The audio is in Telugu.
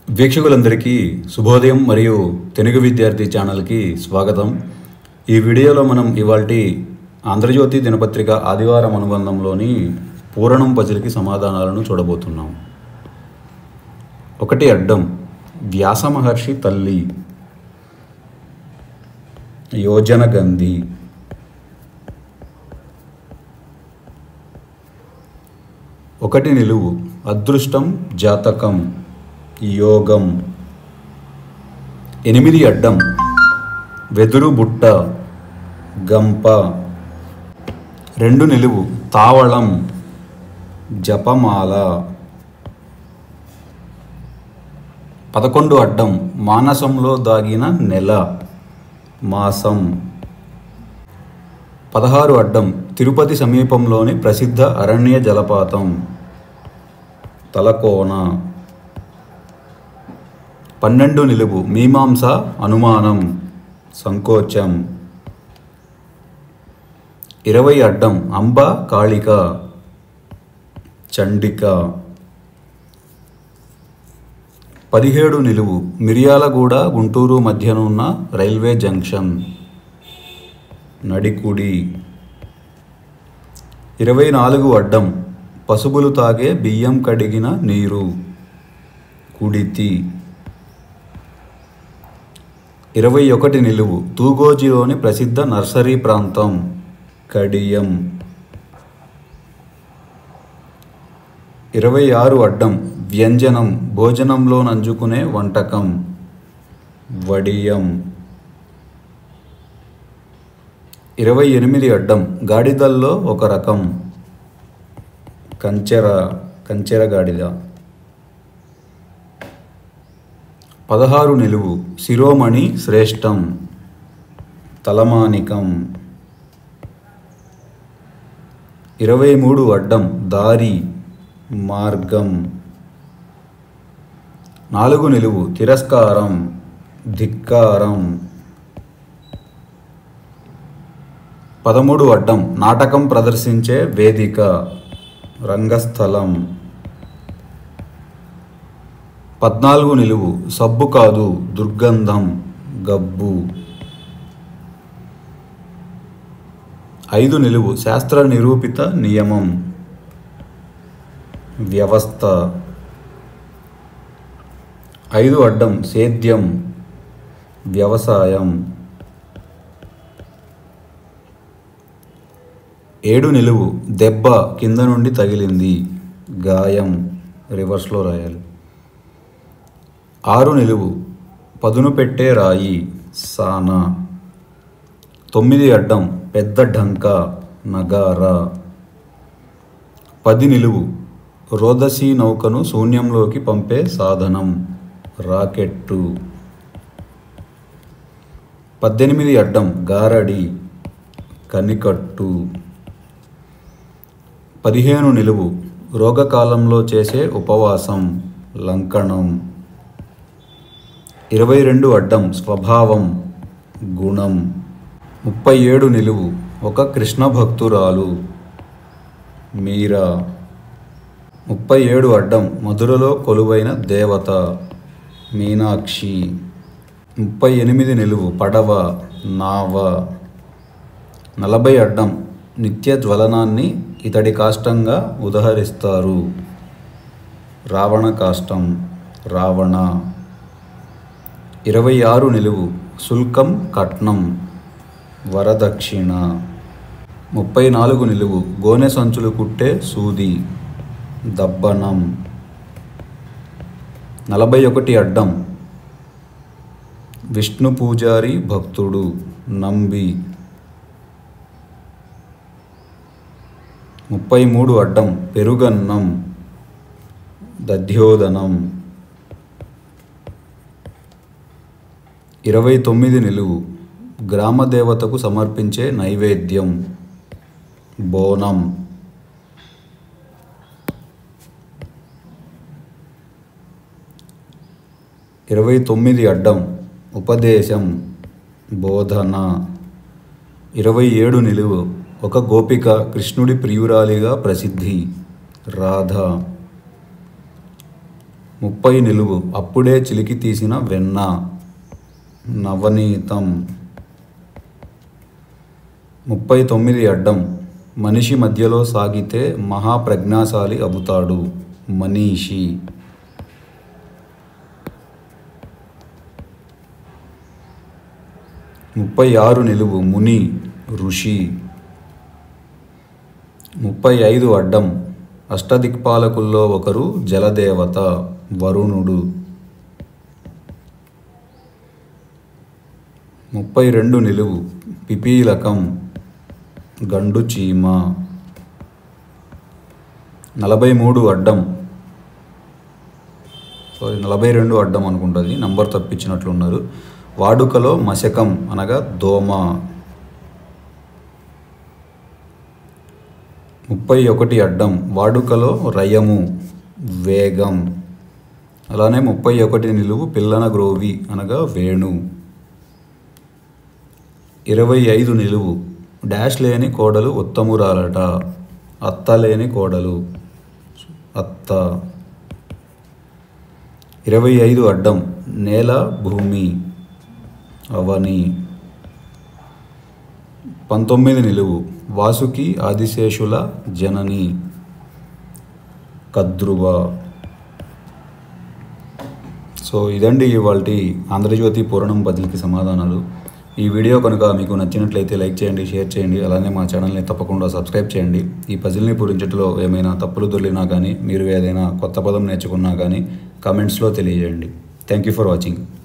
వీక్షకులందరికీ శుభోదయం మరియు తెలుగు విద్యార్థి ఛానల్కి స్వాగతం ఈ వీడియోలో మనం ఇవాల్టి ఆంధ్రజ్యోతి దినపత్రిక ఆదివారం అనుబంధంలోని పూరణం పజిల్కి సమాధానాలను చూడబోతున్నాం ఒకటి అడ్డం వ్యాస మహర్షి తల్లి యోజన గంధి ఒకటి నిలువు అదృష్టం జాతకం యోగం ఎనిమిది అడ్డం వెదురు బుట్ట గంప రెండు నిలువు తావళం జపమాల పదకొండు అడ్డం మానసంలో దాగిన నెల మాసం పదహారు అడ్డం తిరుపతి సమీపంలోని ప్రసిద్ధ అరణ్య జలపాతం తలకోన పన్నెండు నిలువు మీమాంస అనుమానం సంకోచం ఇరవై అడ్డం అంబ కాళిక చండిక పదిహేడు నిలువు మిర్యాలగూడ గుంటూరు మధ్యనున్న రైల్వే జంక్షన్ నడికుడి ఇరవై నాలుగు అడ్డం పసుపులు తాగే బియ్యం కడిగిన నీరు కుడితి ఇరవై ఒకటి నిలువు తూగోజిలోని ప్రసిద్ధ నర్సరీ ప్రాంతం కడియం ఇరవై ఆరు అడ్డం వ్యంజనం భోజనంలో నంజుకునే వంటకం వడియం ఇరవై ఎనిమిది అడ్డం గాడిదల్లో ఒక రకం కంచెర కంచెర గాడిద పదహారు నిలువు శిరోమణి శ్రేష్టం తలమానికం ఇరవై మూడు అడ్డం దారి మార్గం నాలుగు నిలువు తిరస్కారం ధిక్కారం పదమూడు అడ్డం నాటకం ప్రదర్శించే వేదిక రంగస్థలం పద్నాలుగు నిలువు సబ్బు కాదు దుర్గంధం గబ్బు ఐదు నిలువు శాస్త్ర నిరూపిత నియమం వ్యవస్థ ఐదు అడ్డం సేద్యం వ్యవసాయం ఏడు నిలువు దెబ్బ కింద నుండి తగిలింది గాయం రివర్స్లో రాయాలి ఆరు నిలువు పదును పెట్టే రాయి సానా తొమ్మిది అడ్డం పెద్ద ఢంక నగార పది నిలువు రోదసీ నౌకను శూన్యంలోకి పంపే సాధనం రాకెట్టు పద్దెనిమిది అడ్డం గారడి కనికట్టు పదిహేను నిలువు రోగకాలంలో చేసే ఉపవాసం లంకణం ఇరవై రెండు అడ్డం స్వభావం గుణం ముప్పై ఏడు నిలువు ఒక కృష్ణ భక్తురాలు మీరా ముప్పై ఏడు అడ్డం మధురలో కొలువైన దేవత మీనాక్షి ముప్పై ఎనిమిది నిలువు పడవ నావ నలభై అడ్డం నిత్య జ్వలనాన్ని ఇతడి కాష్టంగా ఉదహరిస్తారు రావణ కాష్టం రావణ ఇరవై ఆరు నిలువు శుల్కం కట్నం వరదక్షిణ ముప్పై నాలుగు నిలువు గోనె సంచులు కుట్టే సూది దబ్బనం నలభై ఒకటి అడ్డం విష్ణు పూజారి భక్తుడు నంబి ముప్పై మూడు అడ్డం పెరుగన్నం దధ్యోదనం ఇరవై తొమ్మిది నిలువు గ్రామదేవతకు సమర్పించే నైవేద్యం బోనం ఇరవై తొమ్మిది అడ్డం ఉపదేశం బోధన ఇరవై ఏడు నిలువు ఒక గోపిక కృష్ణుడి ప్రియురాలిగా ప్రసిద్ధి రాధ ముప్పై నిలువు అప్పుడే చిలికి తీసిన వెన్న నవనీతం ముప్పై తొమ్మిది అడ్డం మనిషి మధ్యలో సాగితే మహాప్రజ్ఞాశాలి అవుతాడు మనీషి ముప్పై ఆరు నిలువు ముని ఋషి ముప్పై ఐదు అడ్డం అష్టదిక్పాలకుల్లో ఒకరు జలదేవత వరుణుడు ముప్పై రెండు నిలువు పిపీలకం గండు చీమ నలభై మూడు అడ్డం సారీ నలభై రెండు అడ్డం అనుకుంటుంది నంబర్ తప్పించినట్లున్నారు వాడుకలో మశకం అనగా దోమ ముప్పై ఒకటి అడ్డం వాడుకలో రయము వేగం అలానే ముప్పై ఒకటి నిలువు పిల్లన గ్రోవి అనగా వేణు ఇరవై ఐదు నిలువు డాష్ లేని కోడలు ఉత్తమురాలట అత్త లేని కోడలు అత్త ఇరవై ఐదు అడ్డం నేల భూమి అవని పంతొమ్మిది నిలువు వాసుకి ఆదిశేషుల జనని కద్రువ సో ఇదండి ఇవాళ ఆంధ్రజ్యోతి పూరణం పజిల్కి సమాధానాలు ఈ వీడియో కనుక మీకు నచ్చినట్లయితే లైక్ చేయండి షేర్ చేయండి అలానే మా ఛానల్ని తప్పకుండా సబ్స్క్రైబ్ చేయండి ఈ పజిల్ని పూరించట్లో ఏమైనా తప్పులు దొరికినా కానీ మీరు ఏదైనా కొత్త పదం నేర్చుకున్నా కానీ కామెంట్స్లో తెలియజేయండి థ్యాంక్ యూ ఫర్ వాచింగ్